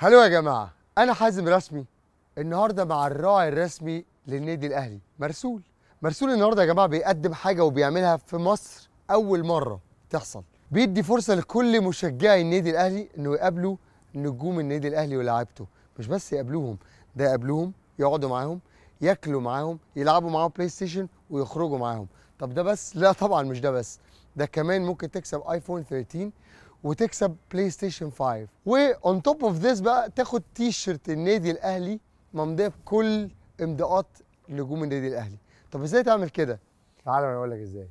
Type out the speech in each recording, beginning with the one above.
هلو يا جماعه انا حازم رسمي النهارده مع الراعي الرسمي للنادي الاهلي مرسول مرسول النهارده يا جماعه بيقدم حاجه وبيعملها في مصر اول مره تحصل بيدي فرصه لكل مشجعي النادي الاهلي انه يقابلوا نجوم النادي الاهلي ولاعيبته مش بس يقابلوهم ده يقابلوهم يقعدوا معاهم ياكلوا معاهم يلعبوا معاهم بلاي ستيشن ويخرجوا معاهم طب ده بس لا طبعا مش ده بس ده كمان ممكن تكسب ايفون 13 وتكسب بلاي ستيشن 5 وان توب اوف ذس بقى تاخد تي شيرت النادي الاهلي ممضيه بكل امضاءات نجوم النادي الاهلي طب ازاي تعمل كده تعالى انا اقول لك ازاي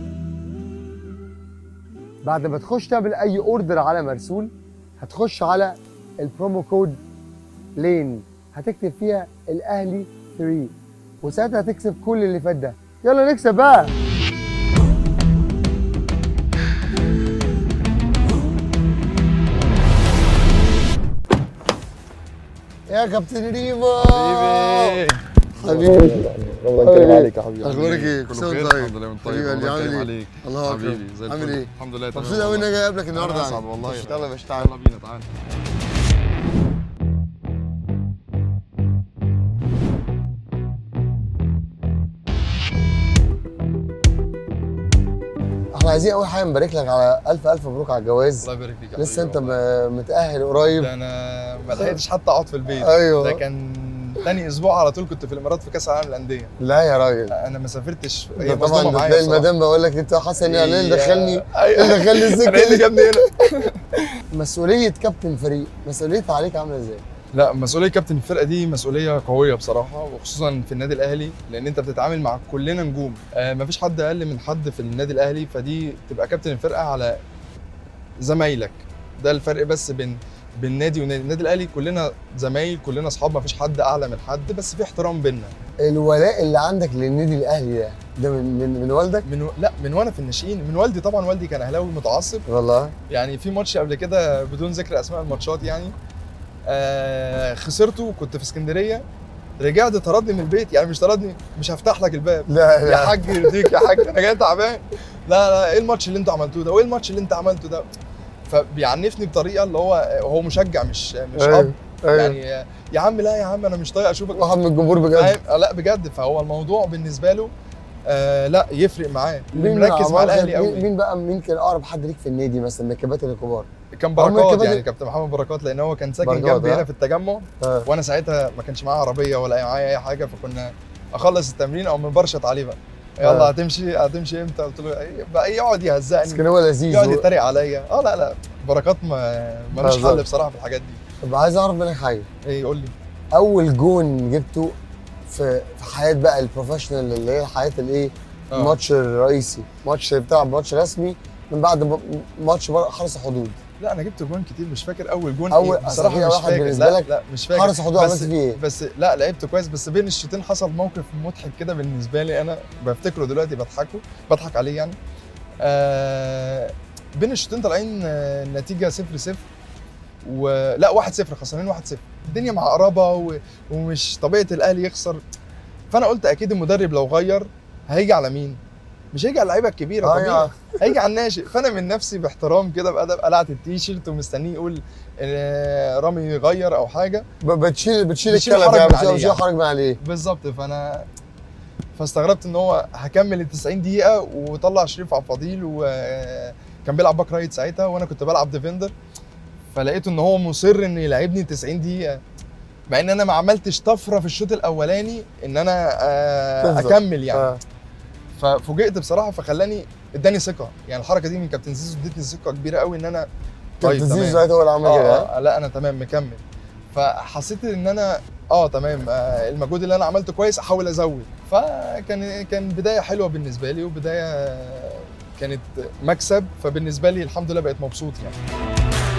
بعد ما تخش تعمل اي اوردر على مرسول هتخش على البرومو كود لين هتكتب فيها الاهلي 3 وساعتها هتكسب كل اللي فات ده يلا نكسب بقى يا كابتن ريمو حبيبي حبيبي الله يكرم عليك يا حبيبي اخبارك ايه؟ كل كله سنه بخير وانت طيب الحمد لله وانت طيب حبيبي قلبي الله عامل يكرم ايه؟ عليك الله اكبر حبيبي زي عامل الفل ايه؟ الحمد لله تمام مبسوط قوي اني جاي اقابلك انا النهارده اسعد والله يلا يا باشا تعالى يلا بينا تعالى احنا عايزين اول حاجه نبارك لك على الف الف مبروك على الجواز الله يبارك فيك يا لسه حبيبي انت والله. م- متاهل قريب ده انا ما لحقتش حتى اقعد في البيت ايوه. ده كان تاني اسبوع على طول كنت في الامارات في كاس العالم للانديه لا يا راجل انا ما سافرتش ده هي طبعا مصدومه ده معايا تلاقي بصراحة. المدام بقول لك انت حاسس ان انا اللي هي- دخلني أيوة. اللي دخلني انا ايه اللي السكه دي جابني هنا مسؤوليه كابتن فريق مسؤوليتها عليك عامله ازاي؟ لا مسؤوليه كابتن الفرقه دي مسؤوليه قويه بصراحه وخصوصا في النادي الاهلي لان انت بتتعامل مع كلنا نجوم آه مفيش حد اقل من حد في النادي الاهلي فدي تبقى كابتن الفرقه على زمايلك ده الفرق بس بين بين النادي والنادي النادي الاهلي كلنا زمايل كلنا اصحاب مفيش حد اعلى من حد بس في احترام بينا الولاء اللي عندك للنادي الاهلي ده ده من من, من والدك؟ من و... لا من وانا في الناشئين من والدي طبعا والدي كان اهلاوي متعصب والله يعني في ماتش قبل كده بدون ذكر اسماء الماتشات يعني آه خسرته كنت في اسكندريه رجعت طردني من البيت يعني مش طردني مش هفتح لك الباب لا يا لا حاج يرضيك يا حاج انا جاي تعبان لا لا ايه الماتش اللي انتوا عملتوه ده وايه الماتش اللي انت عملته ده فبيعنفني بطريقه اللي هو هو مشجع مش مش أيوة، اب أيوة. يعني يا عم لا يا عم انا مش طايق اشوفك واحد من الجمهور بجد فاهم آه، لا بجد فهو الموضوع بالنسبه له آه لا يفرق معاه مين مركز مع عمال- الاهلي مين, قوي مين بقى مين كان اقرب حد ليك في النادي مثلا من الكباتن الكبار؟ كان هم بركات كمان- يعني كابتن محمد بركات لان هو كان ساكن بركات، جنبي ها؟ هنا في التجمع اه وانا ساعتها ما كانش معايا عربيه ولا معايا اي حاجه فكنا اخلص التمرين او من برشط عليه بقى يلا آه. هتمشي هتمشي امتى قلت له إيه، بقى يقعد بس يهزقني كان هو لذيذ يقعد و- يتريق عليا اه لا لا بركات ما ملوش بالظبط. حل بصراحه في الحاجات دي طب عايز اعرف منك حاجه ايه يقول لي اول جون جبته في في حياه بقى البروفيشنال اللي هي حياه الايه آه. الماتش الرئيسي ماتش بتاع ماتش رسمي من بعد ب- ماتش بر- حرس حدود لا انا جبت جوان كتير مش فاكر اول جون أول- إيه أصل بصراحه في مش واحد فاكر بالنسبة لا لك لا مش فاكر حرس حدود بس عملت فيه ايه؟ بس لا لعبت كويس بس بين الشوطين حصل موقف مضحك كده بالنسبه لي انا بفتكره دلوقتي بضحكه بضحك عليه يعني آه بين الشوطين طالعين آه، النتيجه 0 0 ولا 1 0 خسرانين 1 0 الدنيا معقربه و... ومش طبيعه الاهلي يخسر فانا قلت اكيد المدرب لو غير هيجي على مين؟ مش هيجي على اللعيبه الكبيره آه طبيعي يا- هيجي على الناشئ فانا من نفسي باحترام كده بادب قلعت التيشيرت ومستنيه يقول آه، رامي يغير او حاجه ب- بتشيل بتشيل بتشيل الكلام حرج يعني من بتشيل عليه بتشيل يعني. حرج من عليه بالظبط فانا فاستغربت ان هو هكمل ال 90 دقيقه وطلع شريف عبد الفضيل وكان بيلعب باك رايت ساعتها وانا كنت بلعب ديفندر فلقيته ان هو مصر ان يلعبني 90 دقيقه مع ان انا ما عملتش طفره في الشوط الاولاني ان انا آه، تفضل. اكمل يعني آه. ففوجئت بصراحه فخلاني اداني ثقه يعني الحركه دي من كابتن زيزو ادتني ثقه كبيره قوي ان انا كابتن طيب، زيزو تمام. ساعتها هو اللي عمل كده آه, آه لا انا تمام مكمل فحسيت ان انا اه تمام آه المجهود اللي انا عملته كويس احاول ازود فكان كان بدايه حلوه بالنسبه لي وبدايه كانت مكسب فبالنسبه لي الحمد لله بقيت مبسوط يعني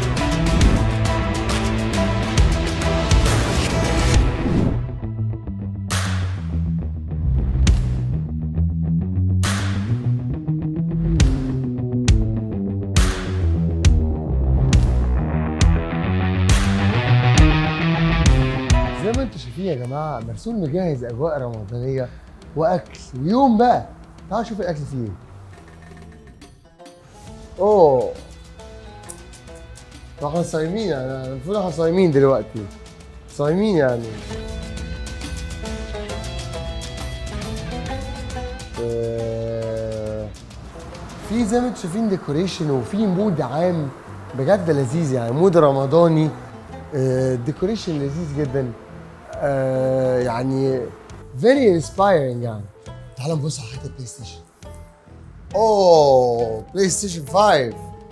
زي ما انتم شايفين يا جماعه مرسول مجهز اجواء رمضانيه واكل ويوم بقى تعالوا شوف الاكل فيه ايه. اوه احنا صايمين يعني المفروض احنا صايمين دلوقتي صايمين يعني آه، في زي ما انتم شايفين ديكوريشن وفي مود عام بجد لذيذ يعني مود رمضاني آه، ديكوريشن لذيذ جدا آه، يعني فيري انسبايرنج يعني تعال نبص على حته بلاي ستيشن اوه بلاي ستيشن 5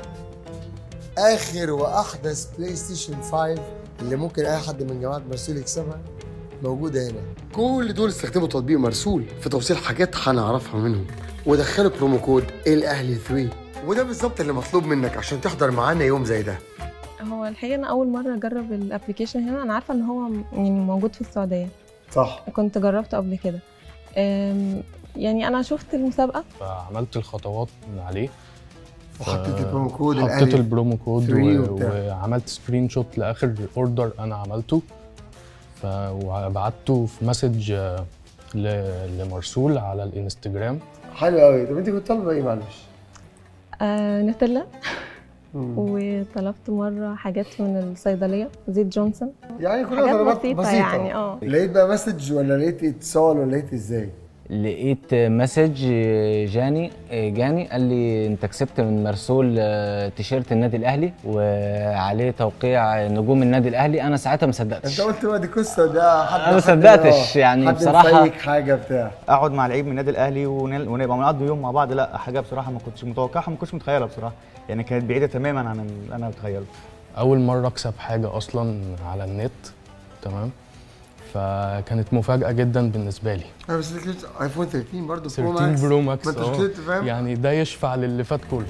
اخر واحدث بلاي ستيشن 5 اللي ممكن اي حد من جماعه مرسول يكسبها موجوده هنا كل دول استخدموا تطبيق مرسول في توصيل حاجات هنعرفها منهم ودخلوا برومو كود الاهلي 3 وده بالظبط اللي مطلوب منك عشان تحضر معانا يوم زي ده هو الحقيقه انا اول مره اجرب الابلكيشن هنا انا عارفه ان هو م- يعني موجود في السعوديه صح كنت جربته قبل كده أم، يعني انا شفت المسابقه فعملت الخطوات من عليه وحطيت البرومو كود حطيت الاهلي البرومو كود 3 و... وبتاع. وعملت سكرين شوت لاخر اوردر انا عملته ف... وبعته في مسج آه، ل... لمرسول على الانستجرام حلو قوي طب انت كنت طالبه ايه معلش؟ آه نوتيلا مم. وطلبت مره حاجات من الصيدليه زيت جونسون يعني كلها حاجات طلبات بسيطه, بسيطه يعني اه لقيت بقى مسج ولا لقيت اتصال ولا لقيت ازاي؟ لقيت مسج جاني جاني قال لي انت كسبت من مرسول آه، تيشيرت النادي الاهلي وعليه توقيع نجوم النادي الاهلي انا ساعتها ما انت صدقتش قلت بقى دي قصه ده حد أنا ما حد- صدقتش آه، يعني حد بصراحة. مفيك حاجه بتاع اقعد مع لعيب من النادي الاهلي ونل- ونبقى بنقضي يوم مع بعض لا حاجه بصراحه ما كنتش متوقعها ما كنتش متخيلها بصراحه يعني كانت بعيده تماما عن اللي انا متخيله اول مره اكسب حاجه اصلا على النت تمام فكانت مفاجاه جدا بالنسبه لي انا بس كنت ايفون 13 برضه 13 برو ماكس ما انتش اه. كنت فاهم يعني ده يشفع للي فات كله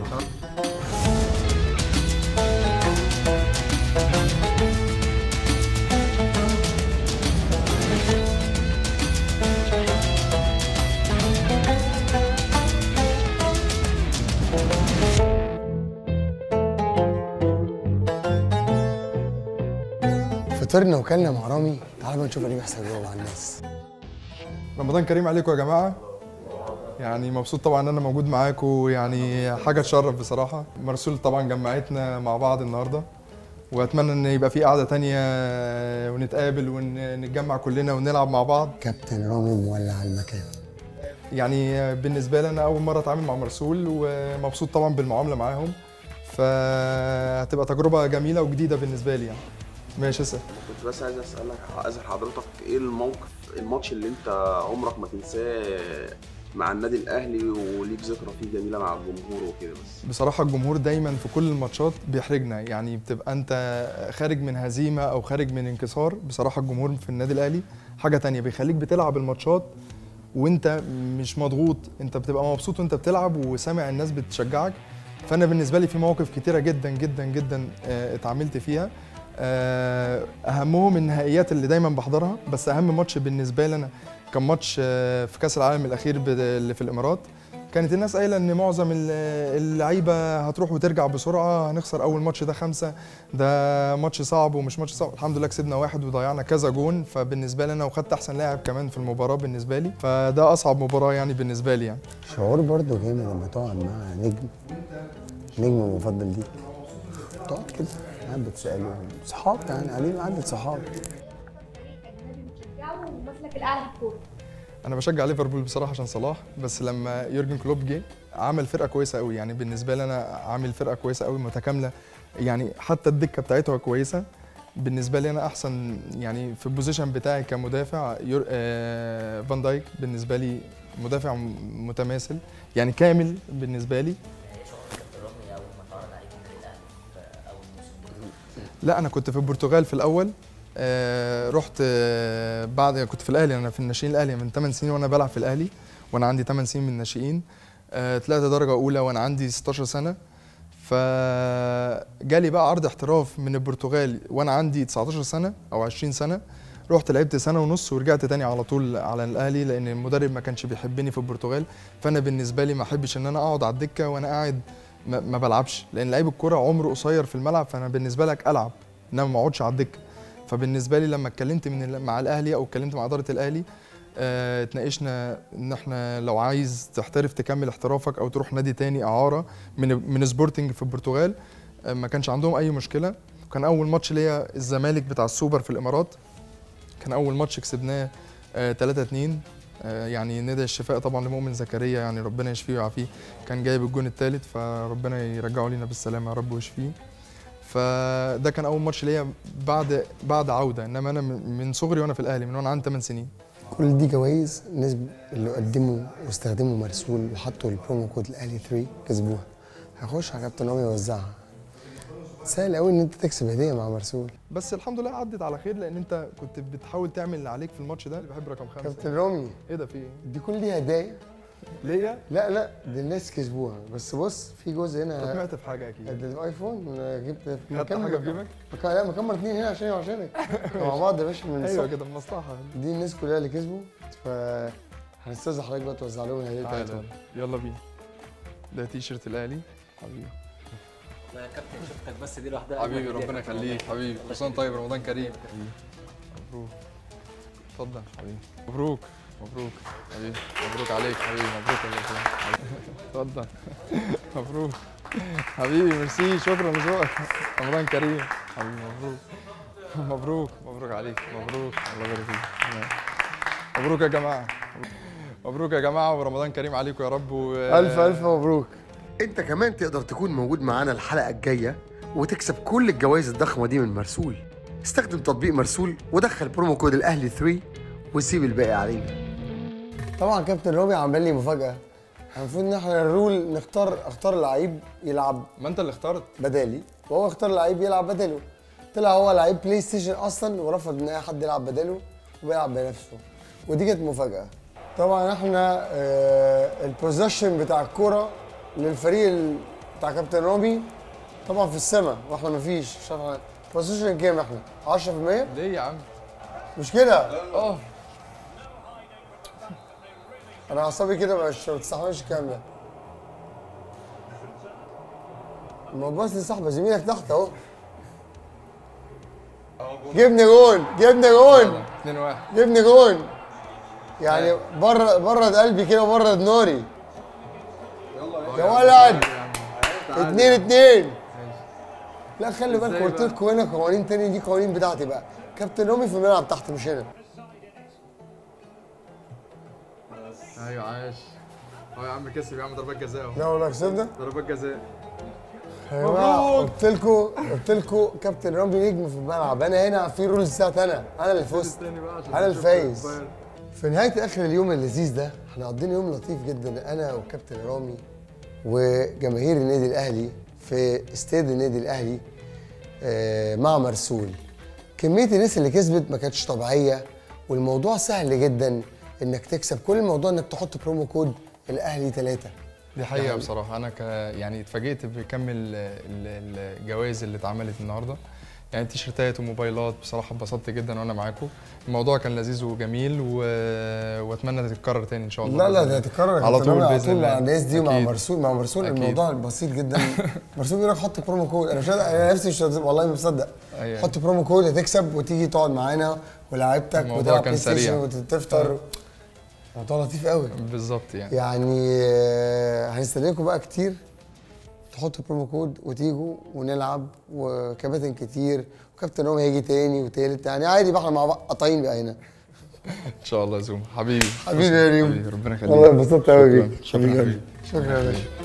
فطرنا وكلنا مع رامي تعالى بقى نشوف اللي بيحصل جوه مع الناس رمضان كريم عليكم يا جماعه يعني مبسوط طبعا ان انا موجود معاكم يعني حاجه تشرف بصراحه مرسول طبعا جمعتنا مع بعض النهارده واتمنى ان يبقى في قعده تانية ونتقابل ونتجمع كلنا ونلعب مع بعض كابتن رامي مولع المكان يعني بالنسبه لي انا اول مره اتعامل مع مرسول ومبسوط طبعا بالمعامله معاهم فهتبقى تجربه جميله وجديده بالنسبه لي يعني ماشي اسال كنت بس عايز اسالك اسال حضرتك ايه الموقف الماتش اللي انت عمرك ما تنساه مع النادي الاهلي وليك ذكرى فيه جميله مع الجمهور وكده بس بصراحة الجمهور دايما في كل الماتشات بيحرجنا يعني بتبقى انت خارج من هزيمة او خارج من انكسار بصراحة الجمهور في النادي الاهلي حاجة تانية بيخليك بتلعب الماتشات وانت مش مضغوط انت بتبقى مبسوط وانت بتلعب وسامع الناس بتشجعك فانا بالنسبة لي في مواقف كتيرة جدا جدا جدا آه، اتعاملت فيها آه، اهمهم النهائيات اللي دايما بحضرها بس اهم ماتش بالنسبة لي انا كان ماتش آه، في كاس العالم الاخير بد- اللي في الامارات كانت الناس قايله ان معظم ال- اللعيبه هتروح وترجع بسرعه هنخسر اول ماتش ده خمسه ده ماتش صعب ومش ماتش صعب الحمد لله كسبنا واحد وضيعنا كذا جون فبالنسبه لي انا وخدت احسن لاعب كمان في المباراه بالنسبه لي فده اصعب مباراه يعني بالنسبه لي يعني شعور برضه جامد لما تقعد مع نجم نجم مفضل ليك تقعد كده قاعد بتسأله صحاب يعني قاعدين قعدة صحاب بتشجعه ومثلك الاعلى في الكوره انا بشجع ليفربول بصراحه عشان صلاح بس لما يورجن كلوب جه عمل فرقه كويسه قوي يعني بالنسبه لي انا عامل فرقه كويسه قوي متكامله يعني حتى الدكه بتاعتها كويسه بالنسبه لي انا احسن يعني في البوزيشن بتاعي كمدافع يور آه فان دايك بالنسبه لي مدافع م- متماثل يعني كامل بالنسبه لي لا انا كنت في البرتغال في الاول آه رحت آه بعد كنت في الاهلي انا في الناشئين الاهلي من 8 سنين وانا بلعب في الاهلي وانا عندي 8 سنين من الناشئين آه طلعت درجه اولى وانا عندي 16 سنه فجالي بقى عرض احتراف من البرتغال وانا عندي 19 سنه او 20 سنه رحت لعبت سنه ونص ورجعت تاني على طول على الاهلي لان المدرب ما كانش بيحبني في البرتغال فانا بالنسبه لي ما احبش ان انا اقعد على الدكه وانا قاعد ما, ما بلعبش لان لعيب الكوره عمره قصير في الملعب فانا بالنسبه لك العب انما ما اقعدش على الدكه فبالنسبه لي لما اتكلمت من ال- مع الاهلي او اتكلمت مع اداره الاهلي آه، اتناقشنا ان احنا لو عايز تحترف تكمل احترافك او تروح نادي تاني اعاره من من سبورتنج في البرتغال آه، ما كانش عندهم اي مشكله كان اول ماتش ليا الزمالك بتاع السوبر في الامارات كان اول ماتش كسبناه 3 2 يعني ندى الشفاء طبعا لمؤمن زكريا يعني ربنا يشفيه ويعافيه كان جايب الجون الثالث فربنا يرجعه لينا بالسلامه يا رب ويشفيه فده كان اول ماتش ليا بعد بعد عوده انما انا من من صغري وانا في الاهلي من وانا عندي 8 سنين كل دي جوائز الناس اللي قدموا واستخدموا مرسول وحطوا البرومو كود الاهلي 3 كسبوها هخش على كابتن رامي يوزعها سهل قوي ان انت تكسب هديه مع مرسول بس الحمد لله عدت على خير لان انت كنت بتحاول تعمل اللي عليك في الماتش ده اللي بحب رقم خمسه كابتن رامي ايه ده في ايه؟ دي كل دي هدايا ليا؟ لا لا دي الناس كسبوها بس بص في جزء أنت هنا سمعت في حاجه اكيد ده الايفون انا جبت في خدت مكان حاجه في جيبك؟ مكان لا مكمل اتنين هنا عشان وعشانك مع بعض يا باشا من ايوه الصبح. كده بمصلحه دي الناس كلها اللي كسبوا ف هنستاذن حضرتك بقى توزع لهم الهديه تعالى بتاعتهم يلا بينا ده تي شيرت الاهلي حبيبي لا يا كابتن شفتك بس دي لوحدها حبيبي أجمل هدية ربنا كابتن يخليك والله. حبيبي كل سنه طيب رمضان كريم مبروك اتفضل حبيبي مبروك مبروك حبيبي مبروك عليك حبيبي مبروك يا كابتن. اتفضل مبروك حبيبي ميرسي شكرا لذوقك رمضان كريم حبيبي مبروك مبروك مبروك عليك مبروك الله يبارك فيك مبروك يا جماعه مبروك يا جماعه ورمضان كريم عليكم يا رب و... الف الف مبروك انت كمان تقدر تكون موجود معانا الحلقه الجايه وتكسب كل الجوائز الضخمه دي من مرسول استخدم تطبيق مرسول ودخل برومو كود الاهلي 3 وسيب الباقي علينا طبعا كابتن رامي عمل لي مفاجاه المفروض ان احنا الرول نختار اختار لعيب يلعب ما انت اللي اخترت بدالي وهو اختار لعيب يلعب بداله طلع هو لعيب بلاي ستيشن اصلا ورفض ان اي حد يلعب بداله وبيلعب بنفسه ودي كانت مفاجاه طبعا احنا آه البوزيشن بتاع الكوره للفريق ال- بتاع كابتن رامي طبعا في السماء واحنا مفيش مش عارف بوزيشن كام احنا 10% ليه يا عم مش كده اه انا اعصابي كده مش ما بتستحملش الكلام ده ما تبص لصاحبه زميلك تحت اهو جبني جون جبني جون 2 1 جبني جون يعني بره برد قلبي كده وبرد نوري يا ولد اتنين اتنين لا خلي بالك قلت لكم هنا قوانين تاني دي قوانين بتاعتي بقى كابتن رامي في الملعب تحت مش هنا ايوه عاش اه يا عم كسب يا عم ضربات جزاء اهو لا والله كسبنا ضربات جزاء يا جماعه قلت لكم قلت لكم كابتن رامي نجم في الملعب انا هنا في رولز بتاعتي انا انا اللي فزت تاني بقى عشان انا نشوف الفايز الفاير. في نهايه اخر اليوم اللذيذ ده احنا قضينا يوم لطيف جدا انا وكابتن رامي وجماهير النادي الاهلي في استاد النادي الاهلي آه، مع مرسول كميه الناس اللي كسبت ما كانتش طبيعيه والموضوع سهل جدا انك تكسب كل الموضوع انك تحط برومو كود الاهلي ثلاثة دي حقيقة بصراحة أنا ك يعني اتفاجئت بكم ال- ال- الجوائز اللي اتعملت النهاردة يعني تيشيرتات وموبايلات بصراحة اتبسطت جدا وأنا معاكم الموضوع كان لذيذ وجميل و... وأتمنى تتكرر تاني إن شاء الله لا لا بإذن ده الله. هتتكرر يا على كابتن طول رامي، على بإذن طول مع الله. الناس دي ومع أكيد. مرسول مع مرسول أكيد. الموضوع بسيط جدا مرسول بيقول لك حط برومو كود انا مش قادر- انا نفسي مش قادر- والله ما مصدق أيوة. حط برومو كود هتكسب وتيجي تقعد معانا ولاعيبتك الموضوع وتلعب كان بلاي ستيشن سريع. وتفطر موضوع لطيف قوي بالظبط يعني يعني آه، هنستناكم بقى كتير تحطوا برومو كود وتيجوا ونلعب وكباتن كتير وكابتن رامي هيجي تاني وتالت يعني عادي بقى احنا مع بعض قاطعين بقى هنا إن شاء الله يا زوم حبيبي حبيبي يا ريم حبيبي ربنا يخليك والله انبسطت قوي شكراً. بيك شكرا حبيبي حبيبي شكرا يا باشا